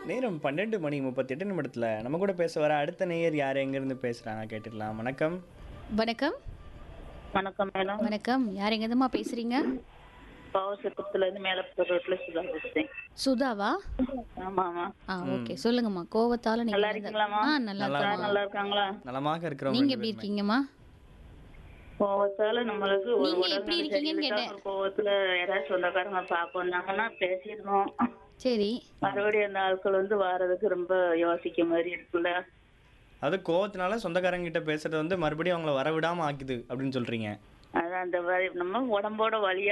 நேரம் பன்னெண்டு மணி முப்பத்தெட்டு நிமிடத்துல நம்ம கூட பேச வர அடுத்த நேயர் யார் எங்கேருந்து பேசுகிறாங்க கேட்டுடலாம் வணக்கம் வணக்கம் வணக்கம் மேடம் வணக்கம் யார் எங்கேருந்துமா பேசுறீங்க பாவசத்திரத்துல இருந்து மேலப்பட்ட ரோட்ல சுதா பேசுறேன் சுதாவா ஆமா ஆமா ஆ ஓகே சொல்லுங்கம்மா கோவத்தால நீங்க நல்லா எந்த- இருக்கீங்களாம்மா? ஆ நல்லா நல்லா இருக்கேன் நல்லா இருக்காங்களா நலமாக இருக்கிறவங்க நீங்க எப்படி இருக்கீங்கம்மா கோவத்தால நம்மளுக்கு ஒரு நீங்க உடல்நல எப்படி இருக்கீங்கன்னு சரியில்லை. கேட்டேன். ஒரு கோவத்துல யாராவது சொந்தக்காரங்க பார்க்க வந்தாங்கன்னா பேசிடணும் சரி மறுபடியும் அந்த ஆட்கள் வந்து வாரதுக்கு ரொம்ப யோசிக்க மாதிரி இருக்குல்ல அது கோவத்தினால சொந்தக்காரங்க கிட்ட பேசுறது வந்து மறுபடியும் அவங்கள வரவிடாம ஆக்குது அப்படின்னு சொல்றீங்க அதான் அந்த வலி- நம்ம உடம்போட வலியா